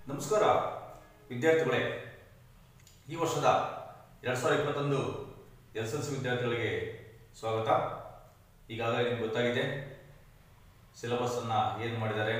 ನಮಸ್ಕಾರ ವಿದ್ಯಾರ್ಥಿಗಳೇ ಈ ವರ್ಷದ ಎರಡು ಸಾವಿರದ ಇಪ್ಪತ್ತೊಂದು ಎಸ್ ಎಲ್ ಸಿ ವಿದ್ಯಾರ್ಥಿಗಳಿಗೆ ಸ್ವಾಗತ ಈಗಾಗಲೇ ನಿಮ್ಗೆ ಗೊತ್ತಾಗಿದೆ ಸಿಲೆಬಸ್ಸನ್ನು ಏನು ಮಾಡಿದ್ದಾರೆ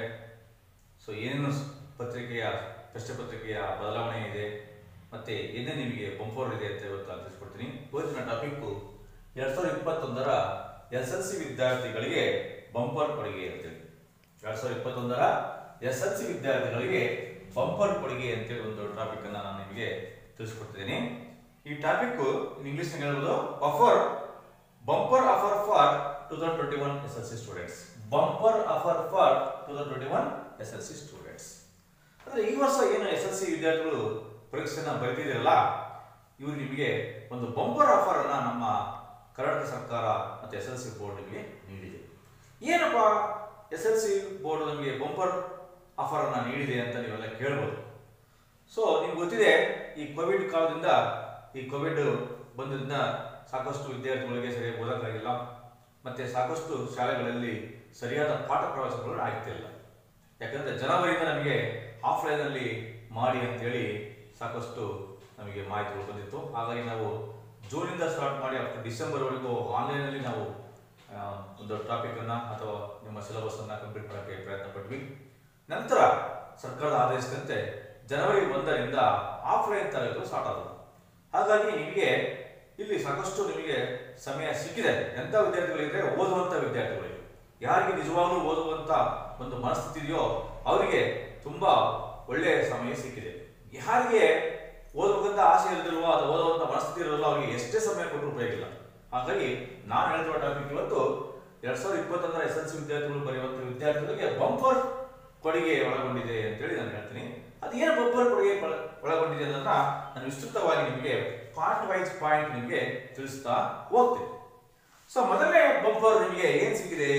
ಸೊ ಏನೇನು ಸ್- ಪತ್ರಿಕೆಯ ಪ್ರಶ್ನೆ ಪತ್ರಿಕೆಯ ಬದಲಾವಣೆ ಇದೆ ಮತ್ತು ಏನೇ ನಿಮಗೆ ಬಂಪರ್ ಇದೆ ಅಂತ ಇವತ್ತು ನಾನು ತಿಳಿಸ್ಕೊಡ್ತೀನಿ ಇವತ್ತಿನ ಟಾಪಿಕ್ಕು ಎರಡು ಸಾವಿರದ ಇಪ್ಪತ್ತೊಂದರ ಎಸ್ ಎಲ್ ಸಿ ವಿದ್ಯಾರ್ಥಿಗಳಿಗೆ ಬಂಪರ್ ಕೊಡುಗೆ ಅಂತೇಳಿ ಎರಡು ಸಾವಿರದ ಇಪ್ಪತ್ತೊಂದರ ಎಸ್ ಎಲ್ ಸಿ ವಿದ್ಯಾರ್ಥಿಗಳಿಗೆ ಬಂಪರ್ ಕೊಡುಗೆ ಅಂತೇಳಿ ಒಂದು ಟಾಪಿಕ್ ಅನ್ನ ನಾನು ನಿಮಗೆ ತಿಳಿಸ್ಕೊಡ್ತಿದ್ದೀನಿ ಈ ಟಾಪಿಕ್ ಇಂಗ್ಲಿಷ್ ಹೇಳ್ಬೋದು buffer bumper offer for two thousand twenty one S L C students bumper offer for two thousand twenty one S L C students ಅಂದ್ರೆ ಈ ವರ್ಷ ಏನು ಎಸ್ ಎಲ್ ಸಿ ವಿದ್ಯಾರ್ಥಿಗಳು ಪರೀಕ್ಷೆನ ಬರೆದಿದ್ದೀರಲ್ಲ ಇವರು ನಿಮಗೆ ಒಂದು ಬಂಪರ್ ಆಫರ್ ಅನ್ನ ನಮ್ಮ ಕರ್ನಾಟಕ ಸರ್ಕಾರ ಮತ್ತು ಎಸ್ ಎಲ್ ಸಿ ಬೋರ್ಡ್ ನಿಮಗೆ ನೀಡಿದೆ ಏನಪ್ಪ ಎಸ್ ಎಲ್ ಸಿ ಬೋರ್ಡ್ ನಮಗೆ ಬಂಪರ್ ಆಫರ್ ಅನ್ನ ನೀಡಿದೆ ಅಂತ ನೀವೆಲ್ಲ ಕೇಳ್ಬೋದು ಸೊ ನಿಮ್ಗೆ ಗೊತ್ತಿದೆ ಈ ಕೋವಿಡ್ ಕಾಲದಿಂದ ಈ ಕೋವಿಡ್ ಬಂದ್ರಿಂದ ಸಾಕಷ್ಟು ವಿದ್ಯಾರ್ಥಿಗಳಿಗೆ ಸರಿಯಾಗಿ ಓದಕ್ಕಾಗಿಲ್ಲ ಮತ್ತೆ ಸಾಕಷ್ಟು ಶಾಲೆಗಳಲ್ಲಿ ಸರಿಯಾದ ಪಾಠ ಪ್ರವಾಸಗಳು ಆಗ್ತಿಲ್ಲ ಯಾಕಂದ್ರೆ ಜನವರಿಯಿಂದ ನಮಗೆ ಆಫ್ಲೈನ್ ಅಲ್ಲಿ ಮಾಡಿ ಅಂತೇಳಿ ಸಾಕಷ್ಟು ನಮಗೆ ಮಾಹಿತಿಗಳು ಬಂದಿತ್ತು ಹಾಗಾಗಿ ನಾವು ಜೂನಿಂದ ಸ್ಟಾರ್ಟ್ ಮಾಡಿ ಅಪ್ ಟು ಡಿಸೆಂಬರ್ವರೆಗೂ ಆನ್ಲೈನಲ್ಲಿ ನಾವು ಆ, ಒಂದು ಟಾಪಿಕ್ ಅನ್ನ ಅಥವಾ ನಿಮ್ಮ ಸಿಲೆಬಸ್ ಅನ್ನ ಕಂಪ್ಲೀಟ್ ಮಾಡೋಕ್ಕೆ ಪ್ರಯತ್ನ ಪಟ್ವಿ ನಂತರ ಸರ್ಕಾರದ ಆದೇಶದಂತೆ ಜನವರಿ ಒಂದರಿಂದ ಆಫ್ಲೈನ್ ತರಗತಿಗಳು ಸ್ಟಾರ್ಟ್ ಆದವು ಹಾಗಾಗಿ ನಿಮಗೆ ಇಲ್ಲಿ ಸಾಕಷ್ಟು ನಿಮಗೆ ಸಮಯ ಸಿಕ್ಕಿದೆ ಎಂಥ ವಿದ್ಯಾರ್ಥಿಗಳಿದ್ರೆ ಓದುವಂಥ ವಿದ್ಯಾರ್ಥಿಗಳಿಗೆ ಯಾರಿಗೆ ನಿಜವಾಗ್ಲೂ ಓದುವಂತ ಒಂದು ಮನಸ್ಥಿತಿ ಇದೆಯೋ ಅವರಿಗೆ ತುಂಬಾ ಒಳ್ಳೆಯ ಸಮಯ ಸಿಕ್ಕಿದೆ ಯಾರಿಗೆ ಓದಬೇಕಂತ ಆಸೆ ಇರೋದಿಲ್ವೋ ಅಥವಾ ಓದುವಂತ ಮನಸ್ಥಿತಿ ಇರೋದಿಲ್ಲ ಅವರಿಗೆ ಎಷ್ಟೇ ಸಮಯ ಕೊಟ್ಟರು ಉಪಯೋಗ ಇಲ್ಲ ಹಾಗಾಗಿ ನಾನು ಹೇಳ್ತಿರೋ ಟಾಪಿಕ್ ಇವತ್ತು ಎರಡ್ ಸಾವಿರದ ಇಪ್ಪತ್ತೊಂದರ ಎಸ್ ಎಲ್ ಸಿ ವಿದ್ಯಾರ್ಥಿಗಳು ಬರೆಯುವಂತ ವಿದ್ಯಾರ್ಥಿಗಳಿಗೆ ಬಂಪರ್ ಕೊಡುಗೆ ಒಳಗೊಂಡಿದೆ ಅಂತೇಳಿ ನಾನು ಹೇಳ್ತೀನಿ ಅದು ಏನು ಬಂಪರ್ ಕೊಡುಗೆ ಒಳ- ಒಳಗೊಂಡಿದೆ ಅನ್ನೋದನ್ನ ನಾನು ವಿಸ್ತೃತವಾಗಿ ನಿಮಗೆ ಪಾರ್ಟ್ ವೈಸ್ ಪಾಯಿಂಟ್ ನಿಮಗೆ ತಿಳಿಸ್ತಾ ಹೋಗ್ತೇನೆ ಸೊ ಮೊದಲನೇ ಬಂಪರ್ ನಿಮಗೆ ಏನ್ ಸಿಕ್ಕಿದೆ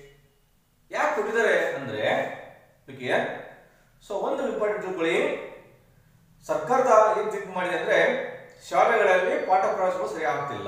ಯಾಕೆ ಕೊಟ್ಟಿದ್ದಾರೆ ಅಂದ್ರೆ ಓಕೆ ಸೊ ಒಂದು ಇಂಪಾರ್ಟೆಂಟ್ ತಿಳ್ಕೊಳ್ಳಿ ಸರ್ಕಾರದ ಏನ್ ತೀರ್ಪು ಮಾಡಿದೆ ಅಂದ್ರೆ ಶಾಲೆಗಳಲ್ಲಿ ಪಾಠ ಪ್ರವೇಶಗಳು ಸರಿ ಆಗ್ತಿಲ್ಲ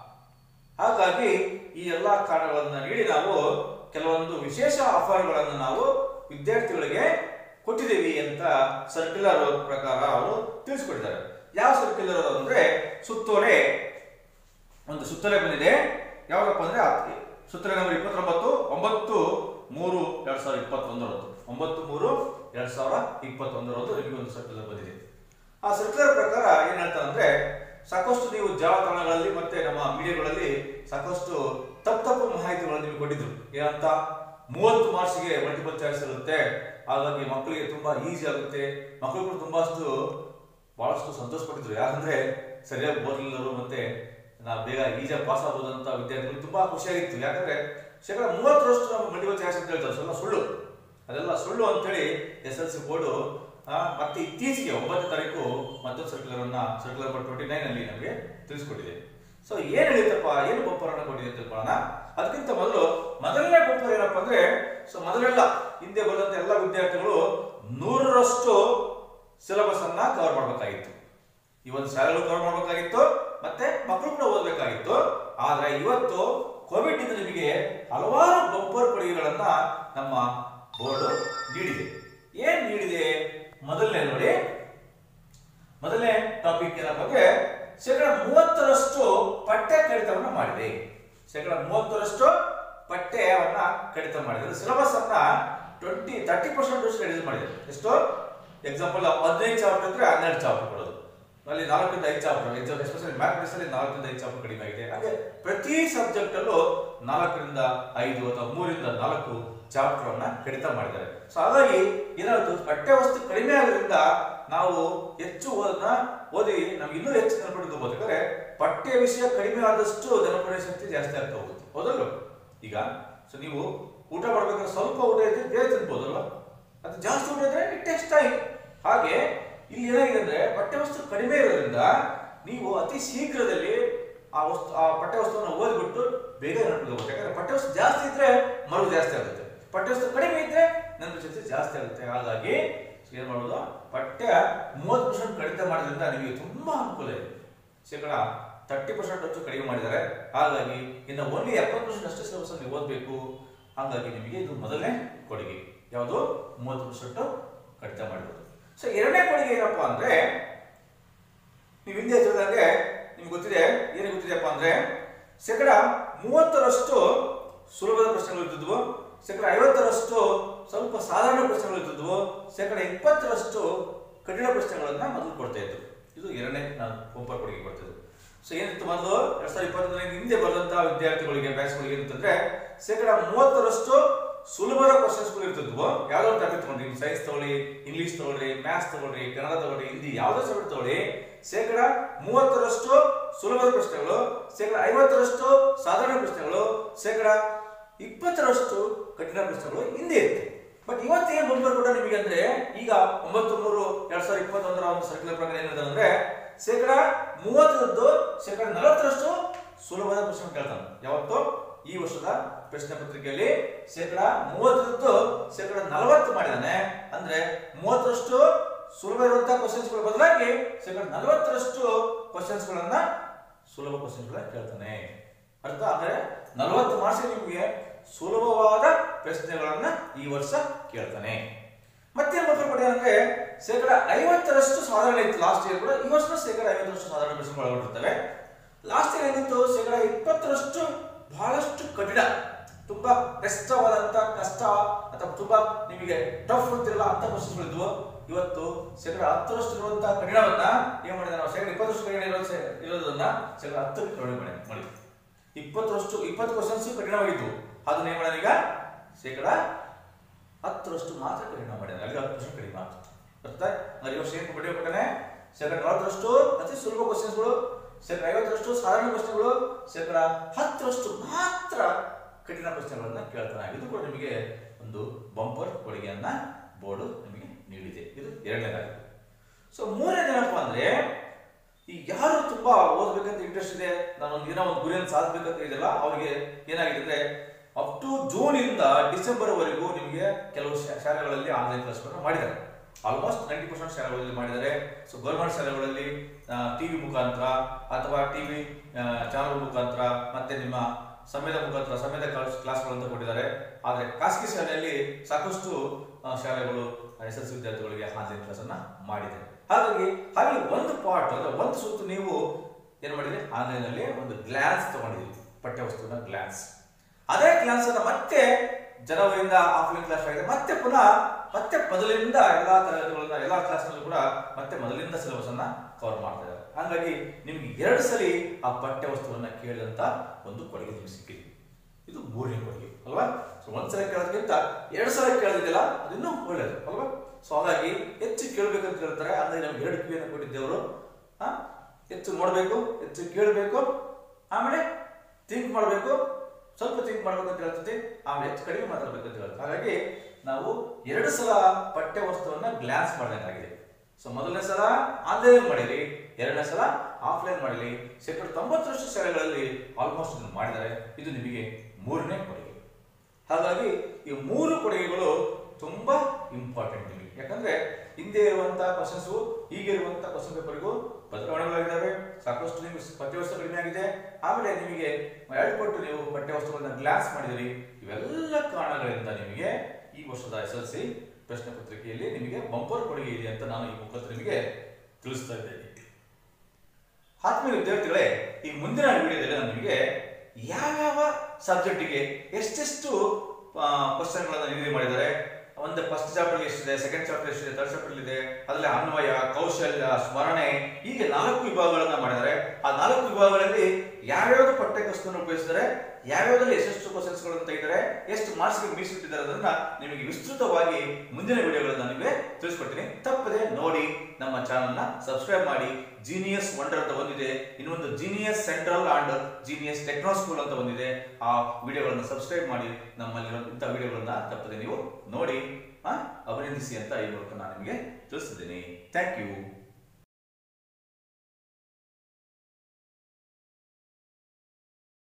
ಹಾಗಾಗಿ ಈ ಎಲ್ಲಾ ಕಾರಣಗಳನ್ನ ನೀಡಿ ನಾವು ಕೆಲವೊಂದು ವಿಶೇಷ ಆಫರ್ಗಳನ್ನು ನಾವು ವಿದ್ಯಾರ್ಥಿಗಳಿಗೆ ಕೊಟ್ಟಿದ್ದೀವಿ ಅಂತ ಸರ್ಕ್ಯುಲರ್ ಪ್ರಕಾರ ಅವರು ತಿಳಿಸ್ಕೊಟ್ಟಿದ್ದಾರೆ ಯಾವ ಸರ್ಕ್ಯುಲರ್ ಅಂದ್ರೆ ಸುತ್ತೋಲೆ ಒಂದು ಸುತ್ತೋಲೆ ಬಂದಿದೆ ಯಾವ್ದಪ್ಪ ಅಂದ್ರೆ ಆ- ಸುತ್ತೋಲೆ ನಂಬರ್ ಇಪ್ಪತ್ತೊಂಬತ್ತು ಒಂಬತ್ತು ಮೂರು ಎರಡ್ ಸಾವಿರದ ಇಪ್ಪತ್ತೊಂದರದ್ದು ಒಂಬತ್ತು ಮೂರು ಎರಡ್ ಸಾವಿರದ ಇಪ್ಪತ್ತೊಂದರದ್ದು ನಿಮಗೆ ಒಂದು ಸರ್ಕ್ಯುಲರ್ ಬಂದಿದೆ ಆ ಸರ್ಕ್ಯುಲರ್ ಪ್ರಕಾರ ಏನ್ ಹೇಳ್ತಾರೆ ಅಂದ್ರೆ ಸಾಕಷ್ಟು ನೀವು ಜಾಲತಾಣಗಳಲ್ಲಿ ಮತ್ತೆ ನಮ್ಮ ಮೀಡಿಯಾಗಳಲ್ಲಿ ಸಾಕಷ್ಟು ತಪ್ಪು ತಪ್ಪು ಮಾಹಿತಿಗಳನ್ನು ನಿಮಗೆ ಕೊಟ್ಟಿದ್ರು ಏನಂತ ಮೂವತ್ತು ಮಾರ್ಕ್ಸ್ಗೆ ಮಲ್ಟಿಪಲ್ ಚಾಯ್ಸ್ ಇರುತ್ತೆ ಹಾಗಾಗಿ ಮಕ್ಕಳಿಗೆ ತುಂಬಾ ಈಸಿ ಆಗುತ್ತೆ ಮಕ್ಕಳು ಕೂಡ ತುಂಬಾಷ್ಟು ಬಹಳಷ್ಟು ಸಂತೋಷ ಪಟ್ಟಿದ್ರು ಯಾಕಂದ್ರೆ ಸರಿಯಾಗಿ ಓದಲಿಲ್ಲರು ಮತ್ತೆ ನಾ ಬೇಗ ಈಜಾಗಿ ಪಾಸ್ ಆಗ್ಬೋದು ಅಂತ ವಿದ್ಯಾರ್ಥಿಗಳು ತುಂಬಾ ಖುಷಿಯಾಗಿತ್ತು ಯಾಕಂದ್ರೆ ಶೇಕಡ ಮೂವತ್ತರಷ್ಟು ನಾವು ಮಲ್ಟಿಪಲ್ ಚಾಯ್ಸ್ ಅಂತ ಹೇಳ್ತಾರೆ ಸ್ವಲ್ಪ ಸುಳ್ಳು ಅದೆಲ್ಲ ಸುಳ್ಳು ಅಂತೇಳಿ ಎಸ್ ಎಲ್ ಸಿ ಬೋರ್ಡು ಮತ್ತೆ ಇತ್ತೀಚೆಗೆ ಒಂಬತ್ತನೇ ತಾರೀಕು ಮತ್ತೊಂದು ಸರ್ಕ್ಯುಲರ್ ಅನ್ನ ಸರ್ಕ್ಯುಲರ್ ನಂಬರ್ ಟ್ವೆಂಟಿ ನೈನ್ ಅಲ್ಲಿ ನಮಗೆ ತಿಳಿಸ್ಕೊಟ್ಟಿದೆ ಸೊ ಏನ್ ಹೇಳಿತಪ್ಪ ಏನು ಬಂಪರ್ ಅನ್ನ ಕೊಟ್ಟಿದೆ ಅಂತ ತಿಳ್ಕೊಳ್ಳೋಣ ಅದಕ್ಕಿಂತ ಮೊದಲು ಮೊದಲನೇ ಬಂಪರ್ ಏನಪ್ಪ ಅಂದ್ರೆ ಸೊ ಮೊದಲೆಲ್ಲ ಹಿಂದೆ ಬರೆದಂತ ಎಲ್ಲ ವಿದ್ಯಾರ್ಥಿಗಳು ನೂರರಷ್ಟು ಸಿಲೆಬಸ್ ಅನ್ನ ಕವರ್ ಮಾಡಬೇಕಾಗಿತ್ತು ಈ ಒಂದು ಶಾಲೆಗಳು ಕವರ್ ಮಾಡಬೇಕಾಗಿತ್ತು ಮತ್ತೆ ಮಕ್ಕಳು ಕೂಡ ಓದಬೇಕಾಗಿತ್ತು ಆದ್ರೆ ಇವತ್ತು ಕೋವಿಡ್ ಇಂದ ನಿಮಗೆ ಹಲವಾರು ಬಂಪರ್ ಕೊಡುಗೆಗಳನ್ನ ನಮ್ಮ ಬೋರ್ಡ್ ನೀಡಿದೆ ಏನ್ ನೀಡಿದೆ ಮೊದಲನೇ ನೋಡಿ ಮೊದಲನೇ ಟಾಪಿಕ್ ಏನಪ್ಪ ಅಂದ್ರೆ ಶೇಕಡ ಮೂವತ್ತರಷ್ಟು ಪಠ್ಯ ಕಡಿತವನ್ನ ಮಾಡಿದೆ ಶೇಕಡ ಮೂವತ್ತರಷ್ಟು ಪಠ್ಯವನ್ನ ಕಡಿತ ಮಾಡಿದೆ ಸಿಲೆಬಸ್ ಅನ್ನ ಟ್ವೆಂಟಿ ತರ್ಟಿ ಪರ್ಸೆಂಟ್ ರಿಡ್ಯೂಸ್ ಮಾಡಿದೆ ಎಷ್ಟು ಎಕ್ಸಾಂಪಲ್ ಹದಿನೈದು ಚಾಪ್ಟರ್ ಅಂದ್ರೆ ಹನ್ನೆರಡು ಚಾಪ್ಟರ್ ಕೊಡೋದು ಅಲ್ಲಿ ನಾಲ್ಕರಿಂದ ಐದು ಚಾಪ್ಟರ್ ಎಕ್ಸಾಮ್ ಎಸ್ಪೆಷಲಿ ಮ್ಯಾಥಮೆಟಿಕ್ಸ್ ಅಲ್ಲಿ ನಾಲ್ಕರಿಂದ ಐದು ಚಾಪ್ಟರ್ ಕಡಿಮೆ ಆಗಿದೆ ಹಾಗೆ ಪ್ರತಿ ಸಬ್ಜೆಕ್ಟ್ ಅಲ್ಲೂ ನಾಲ್ಕರಿಂದ ಐದು ಅಥವಾ ಮೂರಿಂದ ನಾಲ್ಕು ಚಾಪ್ಟರ್ ಅನ್ನ ಕಡಿತ ಮಾಡಿದ್ದಾರೆ ಸೊ ಹಾಗಾಗಿ ಏನಾಯ್ತು ಪಠ್ಯವಸ್ತು ಕಡಿಮೆ ಆಗೋದ್ರಿಂದ ನಾವು ಹೆಚ್ಚು ಓದನ್ನ ಓದಿ ನಮ್ಗೆ ಇನ್ನೂ ಹೆಚ್ಚು ನೆನಪಿಡ್ಕೋಬಹುದು ಯಾಕಂದ್ರೆ ಪಠ್ಯ ವಿಷಯ ಕಡಿಮೆ ಆದಷ್ಟು ನೆನಪಿನ ಶಕ್ತಿ ಜಾಸ್ತಿ ಆಗ್ತಾ ಹೋಗುತ್ತೆ ಹೌದಲ್ಲ ಈಗ ಸೊ ನೀವು ಊಟ ಮಾಡ್ಬೇಕಾದ್ರೆ ಸ್ವಲ್ಪ ಊಟ ಇದ್ರೆ ಬೇಗ ತಿನ್ಬೋದಲ್ವಾ ಅದು ಜಾಸ್ತಿ ಊಟ ಇದ್ರೆ ಇಟ್ ಟೇಕ್ಸ್ ಟೈಮ್ ಹಾಗೆ ಇಲ್ಲಿ ಏನಾಗಿದೆ ಅಂದ್ರೆ ಪಠ್ಯವಸ್ತು ಕಡಿಮೆ ಇರೋದ್ರಿಂದ ನೀವು ಅತಿ ಶೀಘ್ರದಲ್ಲಿ ಆ ವಸ್ತು ಆ ಪಠ್ಯವಸ್ತುವನ್ನು ಓದ್ಬಿಟ್ಟು ಬೇಗ ನೆನಪಿಡ್ಕೋಬಹುದು ಯಾಕಂದ್ರೆ ಪಠ್ಯವಸ್ತು ಜಾಸ್ತಿ ಇದ್ರೆ ಮರು ಜಾಸ್ತಿ ಆಗುತ್ತೆ ಪಠ್ಯವಸ್ತು ಕಡಿಮೆ ಇದ್ರೆ ನೆನಪು ಶಕ್ತಿ ಜಾಸ್ತಿ ಆಗುತ್ತೆ ಹಾಗಾಗಿ ಏನ್ ಮಾಡೋದು ಪಠ್ಯ ಮೂವತ್ತು ಪರ್ಸೆಂಟ್ ಕಡಿತ ಮಾಡೋದ್ರಿಂದ ನಿಮಗೆ ತುಂಬಾ ಅನುಕೂಲ ಇದೆ ಶೇಕಡ ತರ್ಟಿ ಪರ್ಸೆಂಟ್ ಅಷ್ಟು ಕಡಿಮೆ ಮಾಡಿದ್ದಾರೆ ಹಾಗಾಗಿ ಇನ್ನು ಓನ್ಲಿ ಎಪ್ಪತ್ತು ಪರ್ಸೆಂಟ್ ಅಷ್ಟೇ ಸಿಲೆಬಸ್ ನೀವು ಓದಬೇಕು ಹಾಗಾಗಿ ನಿಮಗೆ ಇದು ಮೊದಲನೇ ಕೊಡುಗೆ ಯಾವುದು ಮೂವತ್ತು ಪರ್ಸೆಂಟ್ ಕಡಿತ ಮಾಡಿರೋದು ಸೊ ಎರಡನೇ ಕೊಡುಗೆ ಏನಪ್ಪಾ ಅಂದ್ರೆ ನೀವು ಹಿಂದೆ ತಿಳಿದಂಗೆ ನಿಮ್ಗೆ ಗೊತ್ತಿದೆ ಏನು ಗೊತ್ತಿದೆಯಪ್ಪ ಅಂದ್ರೆ ಶೇಕಡ ಮೂವತ್ತರಷ್ಟು ಸುಲಭದ ಪ್ರಶ್ನೆಗಳು ಇದ್ದಿದ್ವು ಶೇಕಡ ಐವತ್ತರಷ್ಟು ಸ್ವಲ್ಪ ಸಾಧಾರಣ ಪ್ರಶ್ನೆಗಳು ಇದ್ದಿದ್ವು ಶೇಕಡ ಇಪ್ಪತ್ತರಷ್ಟು ಕಠಿಣ ಪ್ರಶ್ನೆಗಳನ್ನ ಮೊದಲು ಕೊಡ್ತಾ ಇದ್ರು ಇದು ಎರಡನೇ ನಾನು ಪಂಪರ್ ಕೊಡುಗೆ ಕೊಡ್ತಿದ್ದು ಸೊ ಏನಿತ್ತು ಮೊದಲು ಎರಡ್ ಸಾವಿರದ ಇಪ್ಪತ್ತೊಂದರ ಹಿಂದೆ ಬರೆದಂತಹ ವಿದ್ಯಾರ್ಥಿಗಳಿಗೆ ಬ್ಯಾಚ್ಗಳಿಗೆ ಏನಂತಂದ್ರೆ ಶೇಕಡ ಮೂವತ್ತರಷ್ಟು ಸುಲಭದ ಕ್ವಶನ್ಸ್ಗಳು ಇರ್ತಿದ್ವು ಯಾವ್ದೋ ಒಂದು ಟಾಪಿಕ್ ತಗೊಂಡ್ರಿ ಸೈನ್ಸ್ ತಗೊಳ್ಳಿ ಇಂಗ್ಲಿಷ್ ತಗೊಳ್ಳಿ ಮ್ಯಾಥ್ಸ್ ತಗೊಳ್ಳಿ ಕನ್ನಡ ತಗೊಳ್ಳಿ ಹಿಂದಿ ಯಾವ್ದೋ ಸಬ್ಜೆಕ್ಟ್ ತಗೊಳ್ಳಿ ಶೇಕಡ ಮೂವತ್ತರಷ್ಟು ಸುಲಭದ ಪ್ರಶ್ನೆಗಳು ಶೇಕಡ ಐವತ್ತರಷ್ಟು ಸಾಧಾರಣ ಪ್ರಶ್ನೆಗಳು ಶೇಕಡ ಇಪ್ಪತ್ತರಷ್ಟು ಕಠಿಣ ಪ್ರಶ್ನೆಗಳು ಹಿಂದೆ ಇರುತ್ತೆ ಬಟ್ ಇವತ್ತು ಏನ್ ಬಂದ್ಬರ್ ಕೂಡ ನಿಮಗೆ ಅಂದ್ರೆ ಈಗ ಒಂಬತ್ತು ಮೂರು ಎರಡ್ ಸಾವಿರದ ಇಪ್ಪತ್ತೊಂದರ ಒಂದು ಸರ್ಕ್ಯುಲರ್ ಪ್ರಕಾರ ಏನಿದೆ ಅಂದ್ರೆ ಶೇಕಡ ಮೂವತ್ತರದ್ದು ಶೇಕಡ ನಲವತ್ತರಷ್ಟು ಸುಲಭದ ಪ್ರಶ್ನೆ ಕೇಳ್ತಾನೆ ಯಾವತ್ತು ಈ ವರ್ಷದ ಪ್ರಶ್ನೆ ಪತ್ರಿಕೆಯಲ್ಲಿ ಶೇಕಡ ಮೂವತ್ತರದ್ದು ಶೇಕಡ ನಲವತ್ತು ಮಾಡಿದಾನೆ ಅಂದ್ರೆ ಮೂವತ್ತರಷ್ಟು ಸುಲಭ ಇರುವಂತಹ ಕ್ವಶನ್ಸ್ಗಳ ಬದಲಾಗಿ ಶೇಕಡ ನಲವತ್ತರಷ್ಟು ಕ್ವಶನ್ಸ್ಗಳನ್ನ ಸುಲಭ ಕ್ವಶನ್ಸ್ಗಳನ್ನ ಕೇಳ್ತಾನೆ ಅರ್ಥ ಅಂದ್ರೆ ನಲವತ್ತು ಮಾರ್ಕ್ಸ್ ನಿಮಗೆ ಸುಲಭವಾದ ಪ್ರಶ್ನೆಗಳನ್ನ ಈ ವರ್ಷ ಕೇಳ್ತಾನೆ ಮತ್ತೇನ್ ಮಕ್ಕಳು ಪಡೆಯ ಅಂದ್ರೆ ಶೇಕಡ ಐವತ್ತರಷ್ಟು ಸಾಧಾರಣ ಇತ್ತು ಲಾಸ್ಟ್ ಇಯರ್ ಕೂಡ ಈ ವರ್ಷ ಶೇಕಡ ಐವತ್ತರಷ್ಟು ಸಾಧಾರಣ ಪ್ರಶ್ನೆಗಳು ಒಳಗೊಂಡಿರ್ತವೆ ಲಾಸ್ಟ್ ಇಯರ್ ಏನಿತ್ತು ಶೇಕಡ ಇಪ್ಪತ್ತರಷ್ಟು ಬಹಳಷ್ಟು ಕಠಿಣ ತುಂಬಾ ಕಷ್ಟವಾದಂತ ಕಷ್ಟ ಅಥವಾ ತುಂಬಾ ನಿಮಗೆ ಟಫ್ ಅಂತಿರಲ್ಲ ಅಂತ ಕ್ವಶನ್ಸ್ ಇದ್ವು ಇವತ್ತು ಶೇಕಡ ಹತ್ತರಷ್ಟು ಇರುವಂತಹ ಕಠಿಣವನ್ನ ಏನ್ ಮಾಡಿದ ನಾವು ಶೇಕಡ ಇಪ್ಪತ್ತರಷ್ಟು ಕಠಿಣ ಇರೋ ಇರೋದನ್ನ ಶೇಕಡ ಹತ್ತಕ್ಕೆ ಕಡಿಮೆ ಮಾಡಿ ಮಾಡಿ ಇಪ್ಪತ್ತರಷ್ಟು ಇಪ್ಪತ್ತು ಕ್ವಶನ್ಸ್ ಕಠಿಣವಾಗಿದ್ವು ಅದನ್ನ ಏನ್ ಮಾಡೋಣ ಈಗ ಶೇಕಡ ಹತ್ತರಷ್ಟು ಮಾತ್ರ ಕಡಿಮೆ ಮಾಡಿದ ಅಲ್ಲಿ ಹತ್ತು ಪರ್ಸೆಂಟ್ ಕಡಿಮೆ ಆಯ್ತು ಅರ್ಥ ಅಂದ್ರೆ ಈ ವರ್ಷ ಏನು ಪಡೆಯಬೇಕಾನೆ ಶೇಕಡ ನಲವತ್ತರಷ್ಟು ಅತಿ ಸುಲಭ ಕ್ವಶನ್ಸ್ಗಳು ಶೇಕಡ ಐವತ್ತರಷ್ಟು ಸಾಧಾರಣ ಪ್ರಶ್ನೆಗಳು ಶೇಕಡ ಹತ್ತರಷ್ಟು ಮಾತ್ರ ಕಠಿಣ ಪ್ರಶ್ನೆಗಳನ್ನ ಕೇಳ್ತಾನೆ ಇದು ಕೂಡ ನಿಮಗೆ ಒಂದು ಬಂಪರ್ ಕೊಡುಗೆಯನ್ನ ಬೋರ್ಡು ನಿಮಗೆ ನೀಡಿದೆ ಇದು ಎರಡನೇದಾಗಿ ಸೊ ಮೂರನೇದೇನಪ್ಪ ಅಂದ್ರೆ ಈ ಯಾರು ತುಂಬಾ ಓದ್ಬೇಕಂತ ಇಂಟ್ರೆಸ್ಟ್ ಇದೆ ನಾನು ಒಂದು ಏನೋ ಒಂದು ಗುರಿಯನ್ನು ಸಾಧಿಸಬೇಕಂತ ಇದೆಯಲ್ಲ ಅವ್ರಿಗೆ ಏನಾಗಿದೆ ಅಂದ್ರೆ ಅಪ್ ಟು ಜೂನ್ ಇಂದ ಡಿಸೆಂಬರ್ ವರೆಗೂ ನಿಮಗೆ ಕೆಲವು ಶಾ- ಶಾಲೆಗಳಲ್ಲಿ ಆನ್ಲೈನ್ ಕ್ಲಾಸ್ಗಳನ್ನು ಮಾಡಿದ್ದಾರೆ ಆಲ್ಮೋಸ್ಟ್ ನೈಂಟಿ ಪರ್ಸೆಂಟ್ ಶಾಲೆಗಳಲ್ಲಿ ಮಾಡಿದ್ದಾರೆ ಸೊ ಗೌರ್ಮೆಂಟ್ ಶಾಲೆಗಳಲ್ಲಿ ಟಿವಿ ಮುಖಾಂತರ ಅಥವಾ ಟಿವಿ ಚಾನಲ್ ಮುಖಾಂತರ ಮತ್ತೆ ನಿಮ್ಮ ಸಮಯದ ಮುಖಾಂತರ ಸಮಯದ ಕ್ಲಾಸ್ಗಳನ್ನು ಕೊಟ್ಟಿದ್ದಾರೆ ಆದರೆ ಖಾಸಗಿ ಶಾಲೆಯಲ್ಲಿ ಸಾಕಷ್ಟು ಆ, ಶಾಲೆಗಳು ಎಸ್ ಎಲ್ ಸಿ ವಿದ್ಯಾರ್ಥಿಗಳಿಗೆ ಆನ್ಲೈನ್ ಕ್ಲಾಸ್ ಅನ್ನ ಮಾಡಿದೆ ಹಾಗಾಗಿ ಹಾಗೆ ಒಂದು ಪಾರ್ಟ್ ಅಂದ್ರೆ ಒಂದು ಸುತ್ತು ನೀವು ಏನ್ ಮಾಡಿದ್ರಿ ಆನ್ಲೈನ್ ಅಲ್ಲಿ ಒಂದು ಗ್ಲಾನ್ಸ್ ತಗೊಂಡಿದ್ರಿ ಪಠ್ಯವಸ್ತುವಿನ ಗ್ಲಾನ್ಸ್ ಅದೇ ಕ್ಲಾಸ್ ಅನ್ನ ಮತ್ತೆ ಜನವರಿಯಿಂದ ಆಫ್ಲೈನ್ ಕ್ಲಾಸ್ ಆಗಿದೆ ಮತ್ತೆ ಪುನಃ ಮತ್ತೆ ಮೊದಲಿಂದ ಎಲ್ಲಾ ತರಗತಿಗಳನ್ನ ಎಲ್ಲಾ ಕ್ಲಾಸ್ ನಲ್ಲೂ ಕೂಡ ಮತ್ತೆ ಮೊದಲಿಂದ ಸಿಲೆಬಸ್ ಅನ್ನ ಕವರ್ ಮಾಡ್ತಾ ಇದ್ದಾರೆ ಹಾಗಾಗಿ ನಿಮ್ಗೆ ಎರಡು ಸಲ ಆ ಪಠ್ಯವಸ್ತುವನ್ನ ಕೇಳಿದಂತ ಒಂದು ಕೊಡುಗೆ ನಿಮ್ಗೆ ಸಿಕ್ಕಿದೆ ಇದು ಮೂರನೇ ಕೊಡುಗೆ ಅಲ್ವಾ ಸೊ ಒಂದ್ಸಲ ಕೇಳೋದಕ್ಕಿಂತ ಎರಡು ಸಲ ಕೇಳೋದಿಲ್ಲ ಅದು ಇನ್ನೂ ಒಳ್ಳೇದು ಅಲ್ವಾ ಸೊ ಹಾಗಾಗಿ ಹೆಚ್ಚು ಕೇಳಬೇಕಂತ ಹೇಳ್ತಾರೆ ಅಂದ್ರೆ ನಮ್ಗೆ ಎರಡು ಕಿವಿಯನ್ನು ಕೊಟ್ಟಿದ್ದೇವರು ಹಾ ಹೆಚ್ಚು ನೋಡಬೇಕು ಹೆಚ್ಚು ಕೇಳಬೇಕು ಆಮೇಲೆ ಥಿಂಕ್ ಮಾಡಬೇಕು ಸ್ವಲ್ಪ ಥಿಂಕ್ ಮಾಡ್ಬೇಕು ಅಂತ ಹೇಳ್ತದೆ ಆಮೇಲೆ ಹೆಚ್ಚು ಕಡಿಮೆ ಮಾತಾಡ್ಬೇಕು ಅಂತ ಹೇಳ್ತಾರೆ ಹಾಗಾಗಿ ನಾವು ಎರಡು ಸಲ ಪಠ್ಯ ವಸ್ತುವನ್ನ ಗ್ಲಾನ್ಸ್ ಮಾಡಿದಂಗಾಗಿದೆ ಸೊ ಮೊದಲನೇ ಸಲ ಆನ್ಲೈನ್ ಮಾಡಿರಿ ಎರಡನೇ ಸಲ ಆಫ್ಲೈನ್ ಮಾಡಲಿ ಶೇಕಡ ತೊಂಬತ್ತರಷ್ಟು ಶಾಲೆಗಳಲ್ಲಿ ಆಲ್ಮೋಸ್ಟ್ ಇದನ್ನು ಮಾಡಿದ್ದಾರೆ ಇದು ನಿಮಗೆ ಮೂರನೇ ಕೊಡುಗೆ ಹಾಗಾಗಿ ಈ ಮೂರು ಕೊಡುಗೆಗಳು ತುಂಬಾ ಇಂಪಾರ್ಟೆಂಟ್ ನಿಮಗೆ ಯಾಕಂದ್ರೆ ಹಿಂದೆ ಇರುವಂತಹ ಕ್ವಶನ್ಸ್ ಈಗ ಇರುವಂತಹ ಕ್ವಶನ್ ಪೇಪರ್ಗೂ ಬದಲಾವಣೆಗಳಾಗಿದ್ದಾವೆ ಸಾಕಷ್ಟು ನಿಮಗೆ ಪಠ್ಯವಸ್ತು ಕಡಿಮೆ ಆಗಿದೆ ಆಮೇಲೆ ನಿಮಗೆ ಎರಡು ಪಟ್ಟು ನೀವು ಪಠ್ಯವಸ್ತುಗಳನ್ನ ಗ್ಲಾಸ್ ಮಾಡಿದಿರಿ ಇವೆಲ್ಲ ಕಾರಣಗಳಿಂದ ನಿಮಗೆ ಈ ವರ್ಷದ ಎಸ್ ಎಲ್ ಸಿ ಪ್ರಶ್ನೆ ಪತ್ರಿಕೆಯಲ್ಲಿ ನಿಮಗೆ ಬಂಪರ್ ಕೊಡುಗೆ ಇದೆ ಅಂತ ನಾನು ಈ ಮುಖಾಂತರ ನಿಮಗೆ ತಿಳಿಸ್ತಾ ಇದ್ದೇನೆ ಆತ್ಮೀಯ ವಿದ್ಯಾರ್ಥಿಗಳೇ ಈ ಮುಂದಿನ ವಿಡಿಯೋದಲ್ಲಿ ನಾನು ನಿಮಗೆ ಯಾವ್ಯಾವ ಸಬ್ಜೆಕ್ಟಿಗೆ ಎಷ್ಟೆಷ್ಟು ಕ್ವಶನ್ಗಳನ್ನು ನಿಗದಿ ಮಾಡಿದ್ದಾರೆ ಒಂದು ಫಸ್ಟ್ ಚಾಪ್ಟರ್ ಎಷ್ಟಿದೆ ಸೆಕೆಂಡ್ ಚಾಪ್ಟರ್ ಎಷ್ಟಿದೆ ಥರ್ಡ್ ಚಾಪ್ಟರ್ ಇದೆ ಅದರಲ್ಲಿ ಅನ್ವಯ ಕೌಶಲ್ಯ ಸ್ಮರಣೆ ಹೀಗೆ ನಾಲ್ಕು ವಿಭಾಗಗಳನ್ನ ಮಾಡಿದ್ದಾರೆ ಆ ನಾಲ್ಕು ವಿಭಾಗಗಳಲ್ಲಿ ಯಾವ್ಯಾವ್ದು ಪಠ್ಯಕ್ರಮವನ್ನು ಉಪಯೋಗಿಸಿದ್ದಾರೆ ಯಾವ್ಯಾವ್ದ್ರಲ್ಲಿ ಎಷ್ಟೆಷ್ಟು ಕ್ವಶನ್ಸ್ಗಳನ್ನು ತೆಗೆದರೆ ಎಷ್ಟು ಮಾರ್ಕ್ಸ್ಗೆ ಮೀಸಲಿಟ್ಟಿದ್ದಾರೆ ಅದನ್ನ ನಿಮಗೆ ವಿಸ್ತೃತವಾಗಿ ಮುಂದಿನ ವಿಡಿಯೋಗಳನ್ನು ನಿಮಗೆ ತಿಳಿಸ್ಕೊಡ್ತೀನಿ ತಪ್ಪದೆ ನೋಡಿ ನಮ್ಮ ಚಾನಲ್ನ ಸಬ್ಸ್ಕ್ರೈಬ್ ಮಾಡಿ ಜೀನಿಯಸ್ ವಂಡರ್ ಅಂತ ಬಂದಿದೆ ಇನ್ನೊಂದು genius central and genius techno school ಅಂತ ಬಂದಿದೆ ಆ ವಿಡಿಯೋಗಳನ್ನು ಸಬ್ಸ್ಕ್ರೈಬ್ ಮಾಡಿ ನಮ್ಮಲ್ಲಿರೋ ಇಂಥ ವಿಡಿಯೋಗಳನ್ನ ತಪ್ಪದೆ ನೀವು ನೋಡಿ ಆ, ಅಭಿನಂದಿಸಿ ಅಂತ ಈ ಮೂಲಕ ನಾನು ನಿಮಗೆ ತಿಳಿಸಿದ್ದೀನಿ ಥ್ಯಾಂಕ್ ಯು